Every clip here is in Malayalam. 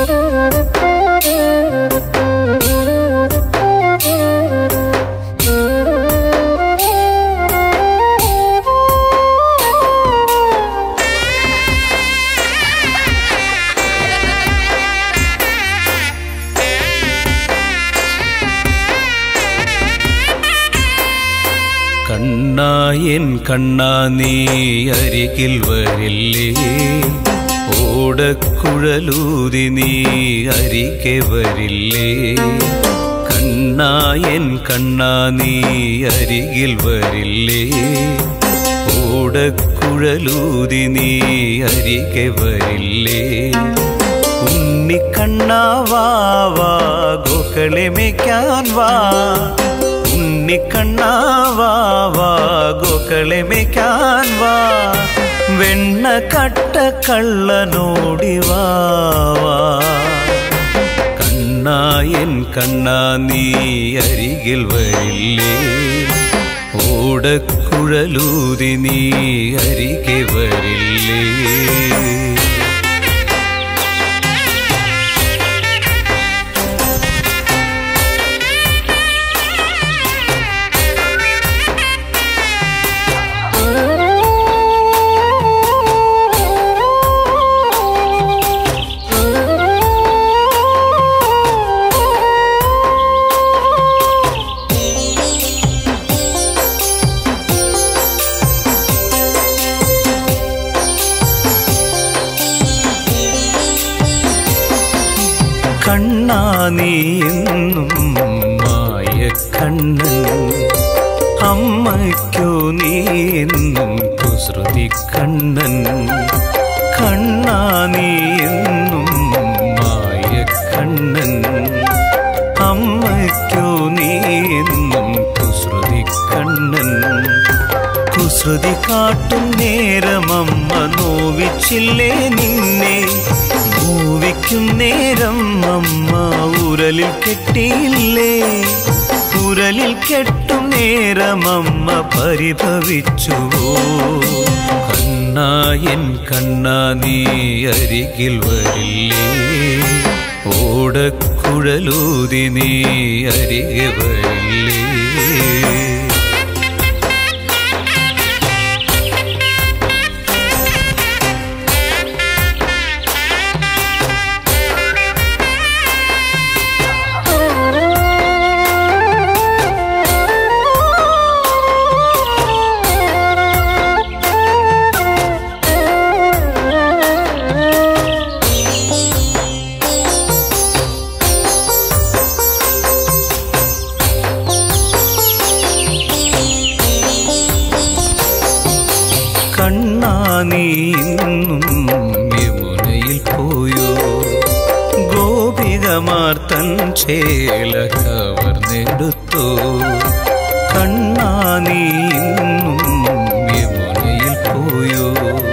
കണ്ണായൻ കണ്ണാ നീ അരികിൽ വരില്ലേ ഓടക്കുഴലൂതി നീ അരികെ വരില്ലേ കണ്ണായൻ കണ്ണാ നീ അരികിൽ വരില്ലേ ഓടക്കുഴലൂതി നീ അരികെ വരില്ലേ ഉണ്ണിക്കണ്ണാവാ ഗോക്കളെ മേയ്ക്കാൻ വാ ഉണ്ണിക്കണ്ണാവാ ഗോക്കളെ മേയ്ക്കാൻ വാ വെണ്ണ കട്ട കള്ളനോടി വാ കണ്ണായൻ കണ്ണാ നീ അരികിൽ വരില്ലേ ഓടക്കുഴലൂതി നീ അരികെ വരില്ലേ കണ്ണാ നീ എന്നും മായ കണ്ണൻ അമ്മയ്ക്കോ നീ എന്നും കുസൃതി കണ്ണൻ കണ്ണാ നീ എന്നും മായ കണ്ണൻ അമ്മയ്ക്കോ നീ എന്നും കുസൃതി കണ്ണൻ കുസൃതി കാട്ടും നേരമമ്മ നോവിച്ചില്ലേ നിന്നെ നോവിക്കും നേരം അമ്മ ഉരലിൽ കെട്ടിയില്ലേ ഉരലിൽ കെട്ടും നേരമമ്മ പരിഭവിച്ചുവോ കണ്ണായൻ കണ്ണാ നീ അരികിൽ വരില്ലേ ഓടക്കുഴലൂതി നീ അരികെ വരില്ലേ കണ്ണാ നീ ഇന്നും യമുനയിൽ പോയോ ഗോപികമാർ തൻ ചേല കവർന്നെടുത്തോ കണ്ണാ നീ ഇന്നും യമുനയിൽ പോയോ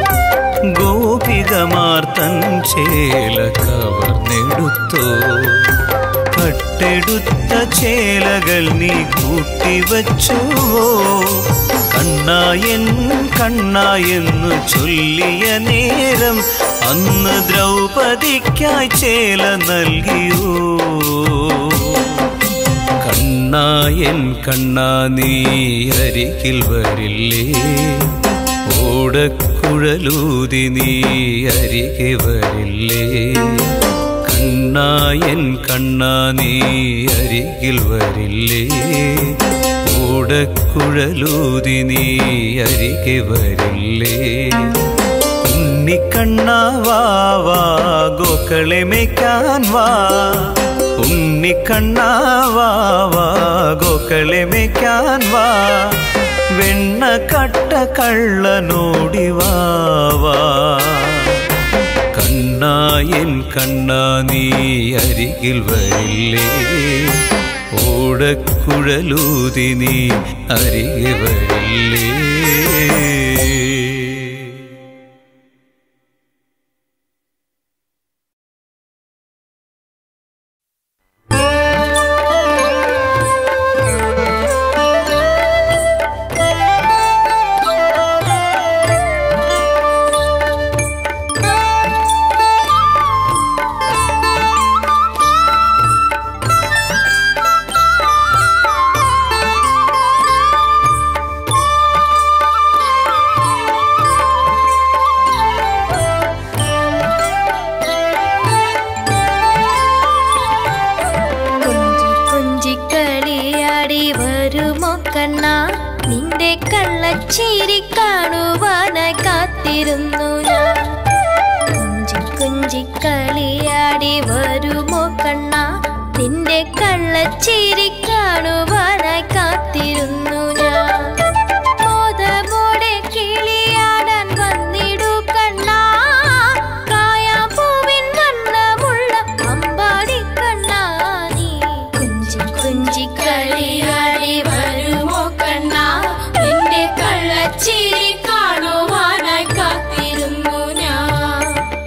ഗോപികമാർ തൻ ചേല കവർന്നെടുത്തോ കട്ടെടുത്ത ചേലകൾ നീ കൂട്ടിവച്ചുവോ കണ്ണായൻ കണ്ണായെന്നു ചൊല്ലിയ നേരം അന്ന് ദ്രൗപദിക്കായി ചേല നൽകിയോ കണ്ണായൻ കണ്ണാ നീ അരികിൽ വരില്ലേ ഓടക്കുഴലൂതി നീ അരികെ വരില്ലേ കണ്ണായൻ കണ്ണാ നീ അരികിൽ വരില്ലേ ഓടക്കുഴലൂതി നീ അരികെ വരില്ലേ ഉണ്ണിക്കണ്ണാവാ ഗോക്കളെ മേയ്ക്കാൻ വാ ഉണ്ണിക്കണ്ണാവാ ഗോക്കളെ മേയ്ക്കാൻ വാ വെണ്ണ കട്ട കള്ളനോടി വാ കണ്ണായൻ കണ്ണാ നീ അരികിൽ വരില്ലേ ഓടക്കുഴലൂതി നീ അരികെ വരില്ലേ Thank you. കള്ളച്ചിരി കാണുവാനായി കാത്തിരുന്നു ഞാൻ കുഞ്ചി കുഞ്ചി കളിയാടി വരുമോ കണ്ണ നിന്റെ കള്ളച്ചിരി കാണുവാനായി കാത്തിരുന്നു ഞാൻ മോദമോടെ കിളിയാടാൻ വന്നിടു കണ്ണാ കായാപ്പൂവിൻ വണ്ണമുള്ള അമ്പാടി കണ്ണാ നീ കുഞ്ചി കുഞ്ചി കളിയാടി വരുമോ കണ്ണാ നിന്റെ കള്ളച്ചിരി കാണുവാനായി കാത്തിരുന്നു ഞാൻ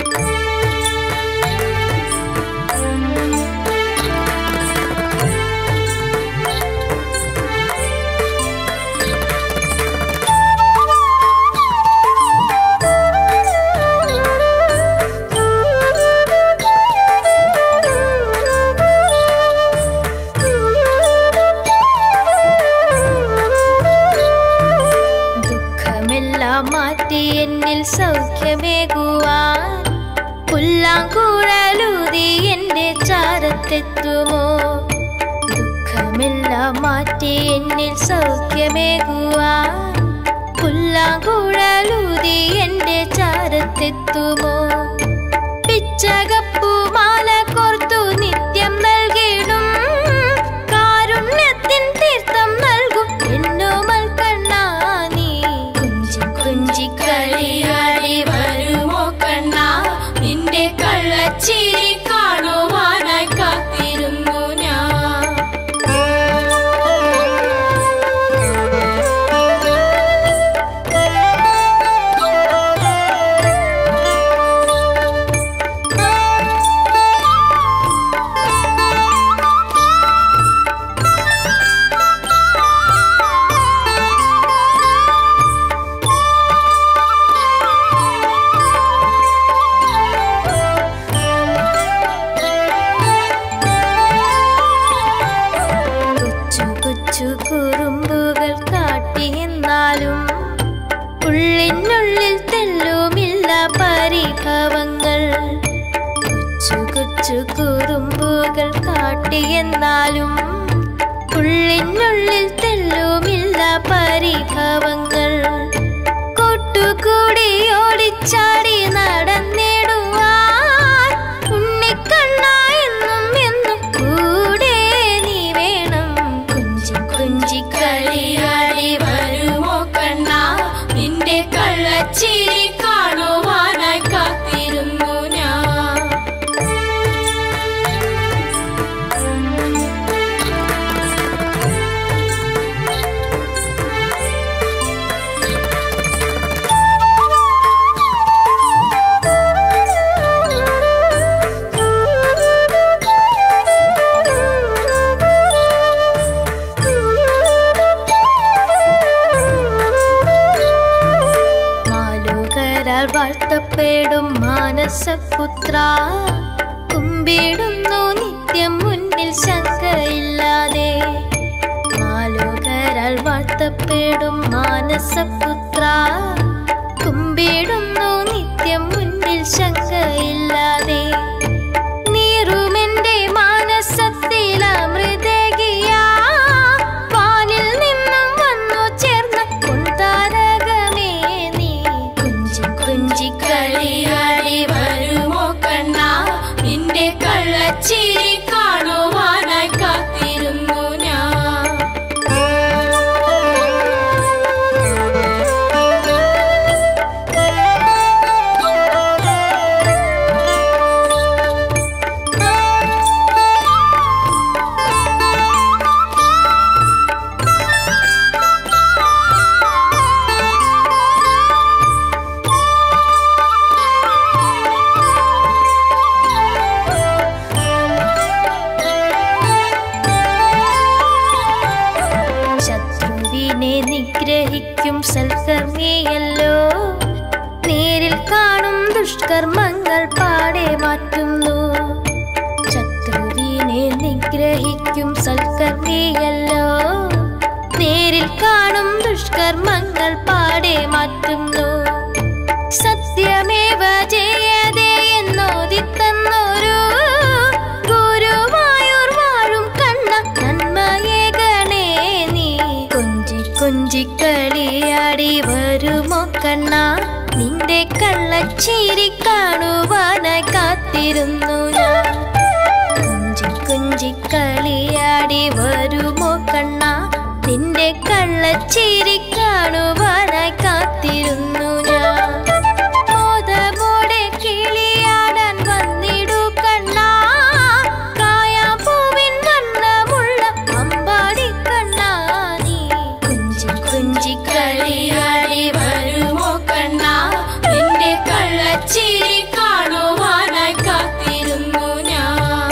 ദുഃഖമെല്ലാം മാറ്റി എന്നിൽ സൗഖ്യമേകുവാൻ പുല്ലാങ്കൂഴലൂതി എന്റെ ചാരത്തെത്തുമോ ദുഃഖമെല്ലാം മാറ്റി എന്നിൽ സൗഖ്യമേകുവാൻ പുല്ലാങ്കൂഴലൂതി എന്റെ ചാരത്തെത്തുമോ പിച്ചകപ്പൂമാല കോർത്തു നിത്യം നൽകിടും കാരുണ്യത്തിൻ തീർത്ഥം നൽകും എന്നോമൽ കണ്ണാ നീ കുഞ്ചി കുഞ്ചി കളിയാടി വരുമോ കണ്ണാ നിന്റെ കള്ളച്ചിരി കാണുവാനായി കാത്തിരുന്നു ഞാൻ കൊച്ചു കൊച്ചു കുറുമ്പുകൾ കാട്ടി എന്നാലും ഉള്ളിനുള്ളിൽ തെല്ലുമില്ല പരിഭവങ്ങൾ കൊച്ചു കൊച്ചു കുറുമ്പുകൾ കാട്ടി എന്നാലും ഉള്ളിനുള്ളിൽ തെല്ലുമില്ല പരിഭവങ്ങൾ കൊട്ടുകൂടി ഓടിച്ചാടി നടന്നിടുവാൻ ഉണ്ണിക്കണ്ണ എന്നും എന്നും കൂടെ നീ വേണം കുഞ്ചി കുഞ്ചി കളിയാടി വരുമോ കണ്ണ നിന്റെ കള്ളച്ചിരി കാണുവാനായി കാത്തിരുന്നു ഞാൻ മാലോകരാൽ വാഴ്ത്തപ്പെടും മാനസപുത്ര കുമ്പിടുന്നു നിത്യം മുന്നിൽ ശങ്കയില്ലാതെ മാലോകരാൽ വാഴ്ത്തപ്പെടും മാനസപുത്ര കുമ്പിടുന്നു നിത്യം മുന്നിൽ ശങ്കയില്ലാതെ നീറുമെന്റെ മാനസത്തിൽ അമൃതകിയാ വാനിൽ നിന്നും വന്നു ചേർന്ന പൊൻതാരകമേ നീ കുഞ്ചി കുഞ്ചി കളിയാടി വരുമോ കണ്ണാ നിന്റെ കള്ളച്ചിരി കാണുവാനായി കാത്തിരുന്നു ഞാൻ ശത്രുവിനെ നിഗ്രഹിക്കും സൽക്കർമ്മിയല്ലോ നേരിൽ കാണും ദുഷ്കർമ്മങ്ങൾ പാടെ മാറ്റുന്നു ശത്രുവിനെ നിഗ്രഹിക്കും സൽക്കർമ്മിയല്ലോ നേരിൽ കാണും ദുഷ്കർമ്മങ്ങൾ പാടെ മാറ്റുന്നു സത്യമേവ ജയതേ എന്നോദിത്തന്നൊരു ഗുരുവായൂർ വാഴും കണ്ണ നന്മയെ ഗണേ നീ കൊഞ്ചി കൊഞ്ചി കളിയാടി കള്ളച്ചിരി കാണുവാനായി കാത്തിരുന്നു ഞാൻ കുഞ്ചി കുഞ്ചി കളിയാടി വരുമോ കണ്ണ നിന്റെ കള്ളച്ചിരി കാണുവാനായി കാത്തിരുന്നു ഞാൻ മോദമോടെ കിളിയാടാൻ വന്നിടു കണ്ണാ കായാപ്പൂവിൻ വണ്ണമുള്ള അമ്പാടി കണ്ണാ നീ കുഞ്ചി കുഞ്ചി കളിയാടി വരുമോ കണ്ണാ നിന്റെ കള്ളച്ചിരി കാണുവാനായി കാത്തിരുന്നു ഞാൻ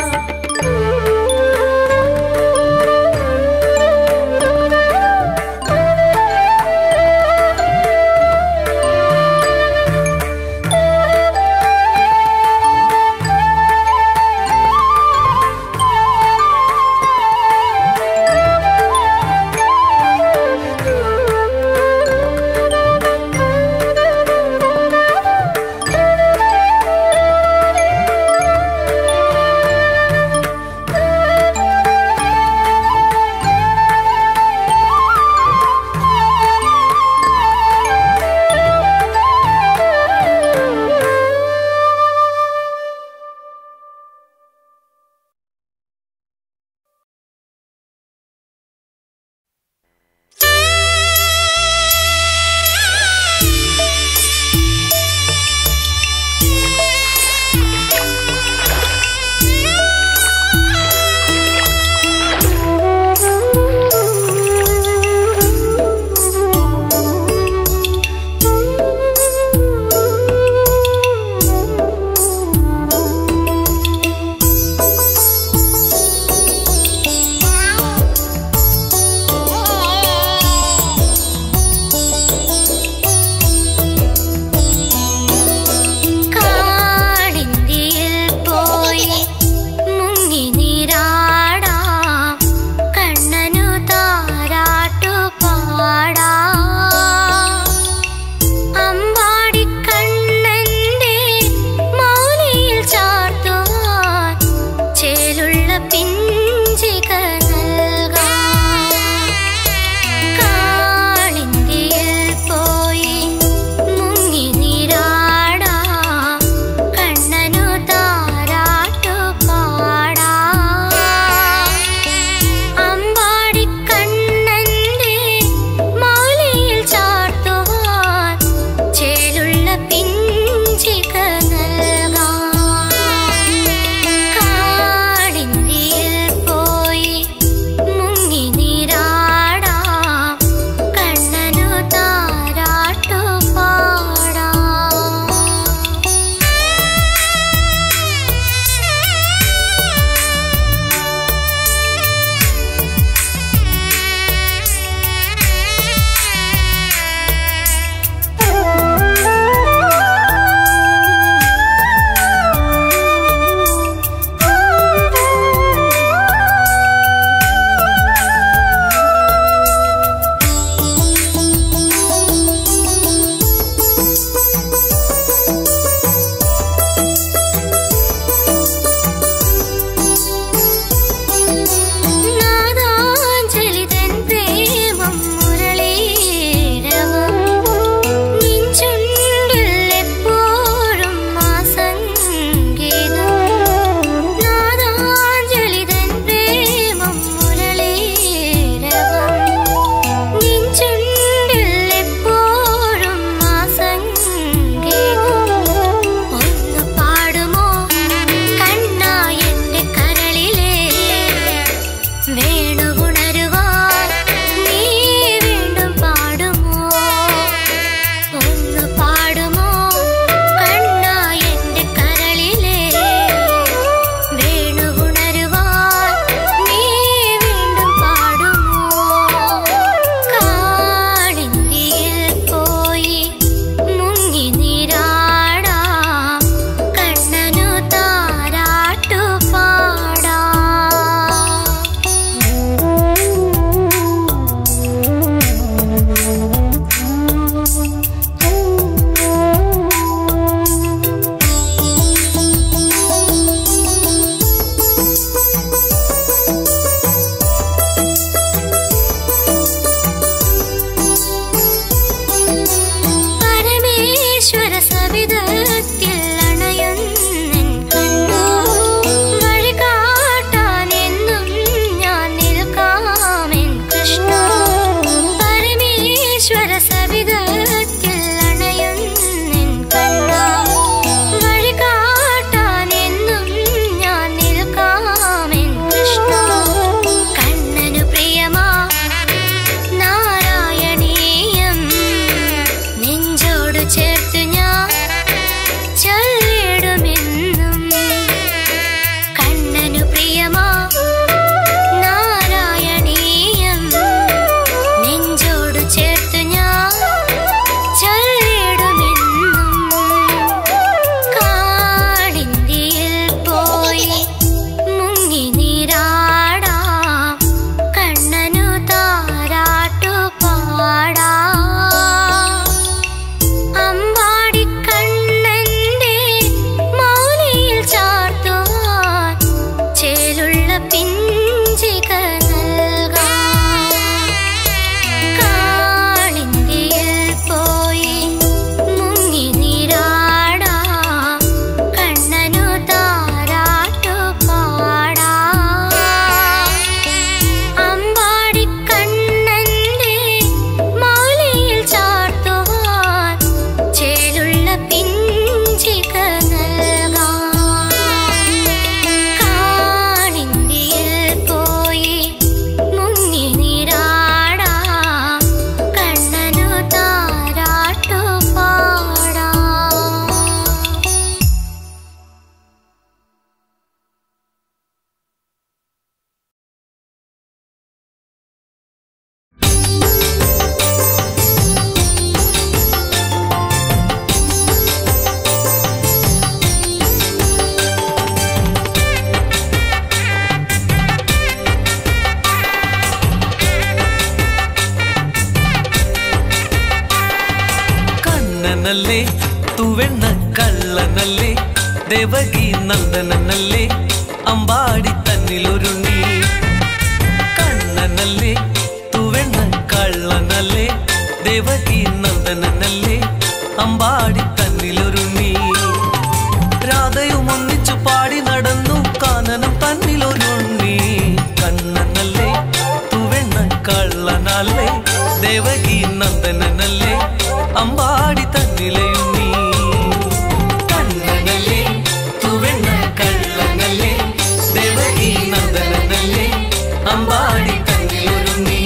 ദേവകി നന്ദനല്ലേ അമ്പാടി തന്നിലൊരുണ്ണി കണ്ണനല്ലേ തുവെണ്ണ കള്ളനല്ലേ ദേവകി നന്ദനല്ലേ അമ്പാടി തന്നിലൊരുണ്ണി രാധയും ഒന്നിച്ചു പാടി നടന്നു കാനനം തന്നിലൊരുണ്ണി കണ്ണനല്ലേ തുവെണ്ണ കള്ളനല്ലേ ദേവകി നന്ദനല്ലേ അമ്പാടി തന്നിലയുണ്ണി കണ്ണനല്ലേ തുവെണ്ണ കള്ളനല്ലേ ദേവകി നന്ദനല്ലേ അമ്പാടി തന്നിലൊരുണ്ണി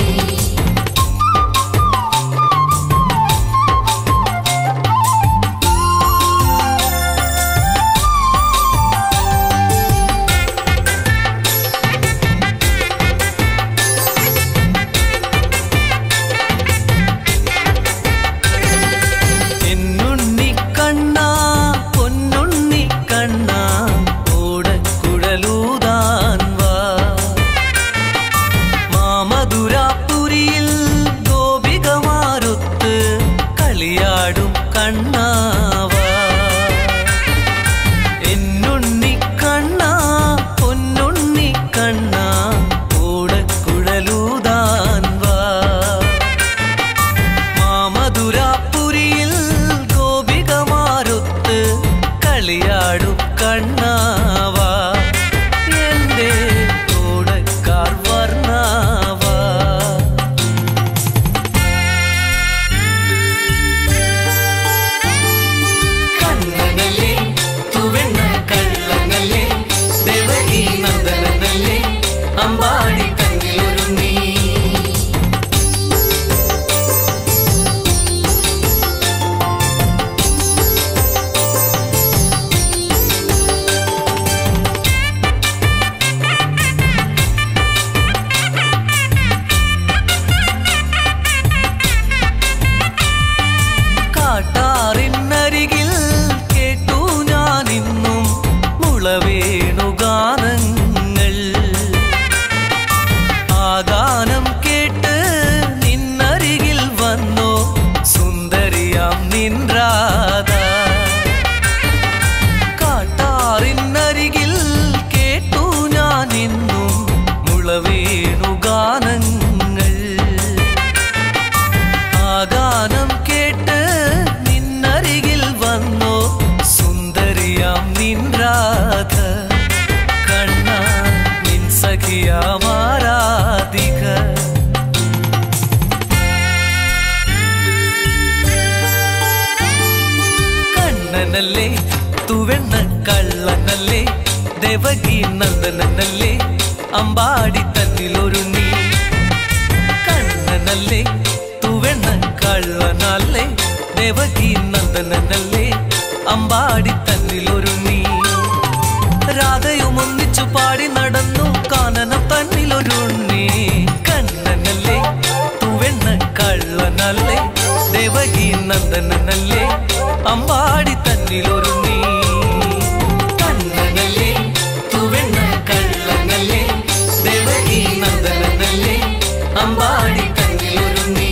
എന്നുണ്ണി കണ്ണാ പൊന്നുണ്ണി കണ്ണാ ഓടക്കുഴലൂതാൻ വാ മാമധുരാപുരിയിൽ ഗോപികമാരൊത്ത് കളിയാടും കണ്ണാവാ എന്നുണ്ണി കണ്ണാ പൊന്നുണ്ണി കണ്ണാ ഓടക്കുഴലൂതാൻ വാ മാമധുരാപുരിയിൽ ഗോപികമാരൊത്ത് കളിയാടും കണ്ണാവാ എന്റെ ഓടക്കാർ വർണ്ണാവാ കണ്ണനല്ലേ തുവെണ്ണ കള്ളനല്ലേ ദേവകി നന്ദനല്ലേ അമ്പാടി കണ്ണിലൊരുങ്ങി കാട്ടാറിനരികിൽ കേട്ടു ഞാനിന്നും മുളവേണുഗാനങ്ങൾ ആ ഗാനം കേട്ട് നിന്നരികിൽ വന്നോ സുന്ദരിയാം നിൻരാധ കാട്ടാറിനരികിൽ കേട്ടു ഞാനിന്നും മുളവേണുഗാനങ്ങൾ ആ ഗാനം കേട്ട് നിന്നരികിൽ വന്നോ സുന്ദരിയാം നിൻരാധ കണ്ണ നിൻ സഖിയാമാരാധിക കണ്ണനല്ലേ തുവെണ്ണ കള്ളനല്ലേ ദേവകി നന്ദനല്ലേ അമ്പാടി തന്നിലൊരുണ്ണി കണ്ണനല്ലേ തുവെണ്ണ കള്ളനല്ലേ ദേവകി നന്ദനല്ലേ അമ്പാടി തന്നിലൊരുണ്ണി രാധയും ഒന്നിച്ചു പാടി നടന്നു കാനനം തന്നിലൊരുണ്ണി കണ്ണനല്ലേ തുവെണ്ണ കള്ളനല്ലേ ദേവകി നന്ദനല്ലേ അമ്പാടി തന്നിലൊരുണ്ണി കണ്ണനല്ലേ തുവെണ്ണ കള്ളനല്ലേ ദേവകി നന്ദനല്ലേ അമ്പാടി തന്നിലൊരുണ്ണി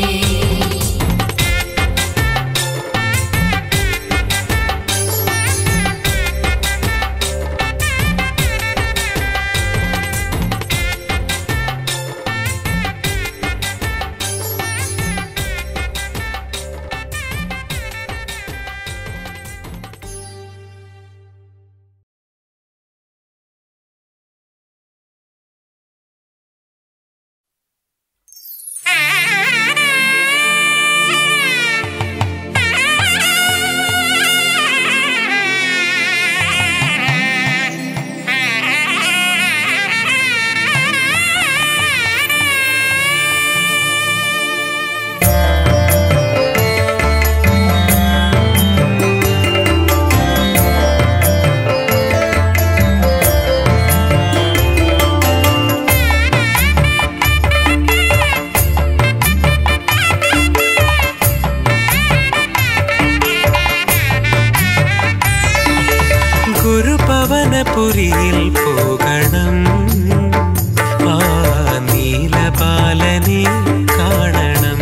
ഗുരുപവനപുരിയിൽ പോകണം ആ നീലബാലനെ കാണണം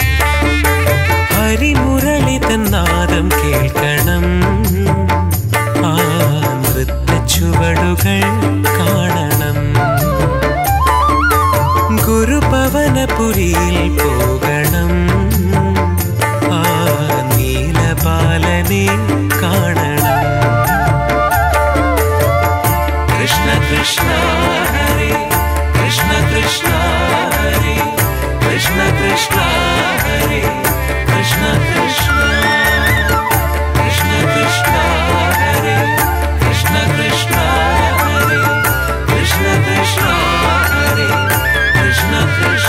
ഹരിമുരളി തന്നാദം കേൾക്കണം ചുവടുകൾ കാണണം ഗുരുഭവനപുരിയിൽ പോകണം ആ നീലബാലനെ കാണണം കൃഷ്ണ കൃഷ്ണ ഹരേ കൃഷ്ണ കൃഷ്ണ ഹരേ കൃഷ്ണ കൃഷ്ണ ഹരേ കൃഷ്ണ കൃഷ്ണ കൃഷ്ണ കൃഷ്ണ ഹരേ കൃഷ്ണ കൃഷ്ണ ഹരേ കൃഷ്ണ കൃഷ്ണ ഹരേ കൃഷ്ണ കൃഷ്ണ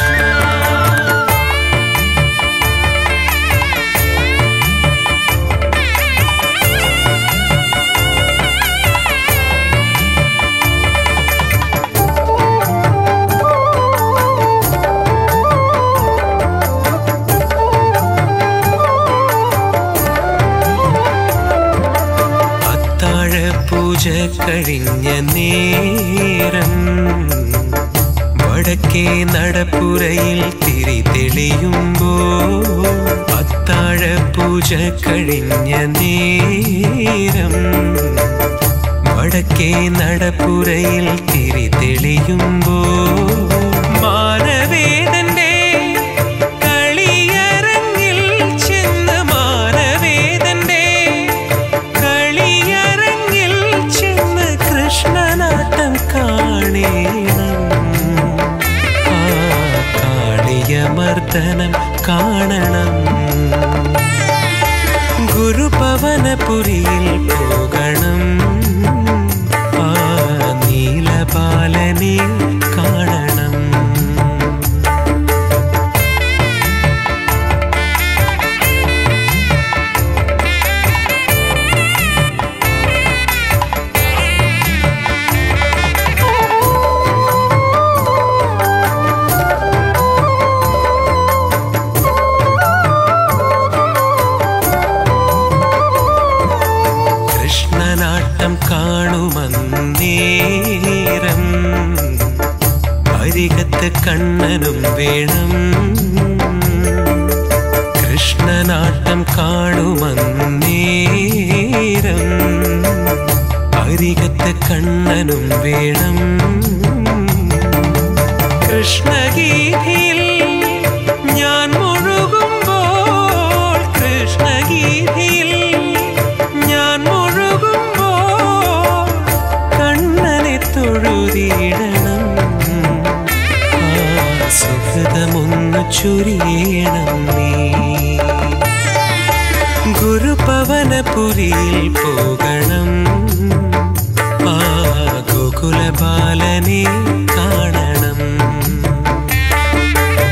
അത്താഴ പൂജ കഴിഞ്ഞ നേരം വടക്കേ നടപ്പുരയിൽ തിരി തെളിയുമ്പോ അത്താഴ പൂജ കഴിഞ്ഞ നേരം വടക്കേ നടപ്പുരയിൽ തിരി തെളിയുമ്പോ മാനവേദന്റെ കളിയരങ്ങിൽ ചെന്ന് മാനവേദന്റെ കളിയരങ്ങിൽ ചെന്ന് കൃഷ്ണനാട്ടം കാണേണം ആ കാളിയമർദ്ദനം കാണണം ഗുരുഭവനപുരിയിൽ പോകണം ആ നീലബാലനെ കാണണം കൃഷ്ണനാട്ടം കാണുമന്നേരം അരികത്ത് കണ്ണനും വേണം കൃഷ്ണനാട്ടം കാണുമന്നേരം അരികത്ത് കണ്ണനും വേണം കൃഷ്ണഗീതിയിൽ ഞാൻ മുഴുകുമ്പോൾ കൃഷ്ണഗീതിയിൽ ഞാൻ മുഴുകുമ്പോൾ കണ്ണനെ തൊഴുതിയിടണം ആ സുഹൃതമൊന്നു ചുരിയണം നീ ഗുരുപവനപുരിയിൽ പോകണം ആ ഗോകുലബാലനെ കാണണം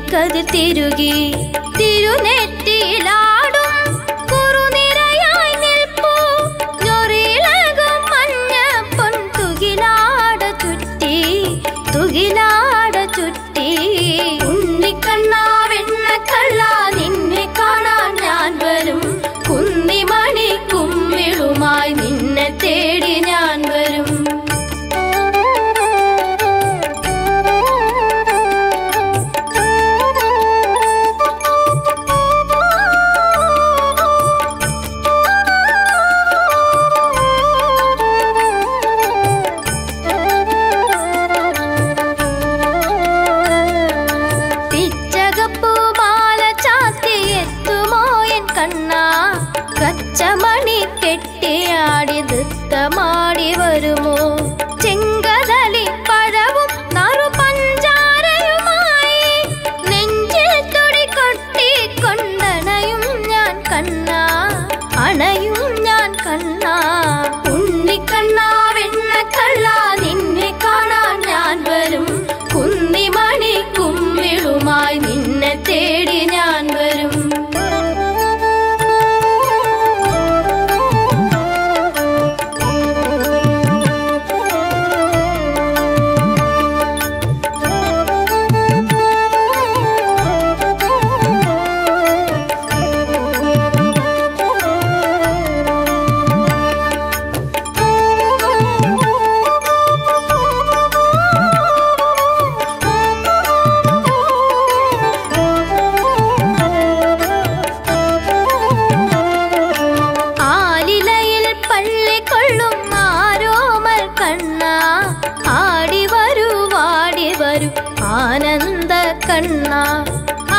വെള്ളിക്കതിർ തിരുകി തിരുനെറ്റിയിലാടും കുറുനിരയായി നിൽപ്പൂ ഞൊറിയിളകും മഞ്ഞ പൊൻ തുകിലാട ചുറ്റി തുകിലാട ചുറ്റി ഉണ്ണിക്കണ്ണാ വെണ്ണക്കള്ള നിന്നെ കാണാൻ ഞാൻ വരും കുന്നിമണി കുമ്മിളുമായി നിന്നെ തേടി ഞാൻ വരും പിച്ചകപ്പൂമാല ചാത്തി എത്തുമോ എൻ കണ്ണാ കച്ചമണി കെട്ടിയാടി നൃത്തമാടി വരുമോ ചെങ്കതളി പഴവും നറു പഞ്ചാരയുമായി നെഞ്ചിൽ തുടി കൊട്ടി കൊണ്ടണയും ഞാൻ കണ്ണാ അണയും ഞാൻ കണ്ണാ ഉണ്ണിക്കണ്ണാ വെണ്ണക്കള്ള നിന്നെ കാണാൻ ഞാൻ വരും കുന്നിമണി കുമ്മിളുമായി നിന്നെ തേടി ഞാൻ വരും ആലിലയിൽ പള്ളിക്കൊള്ളും ആരോമൽ കണ്ണ ആടി വരൂ വാടി വരൂ ആനന്ദ കണ്ണ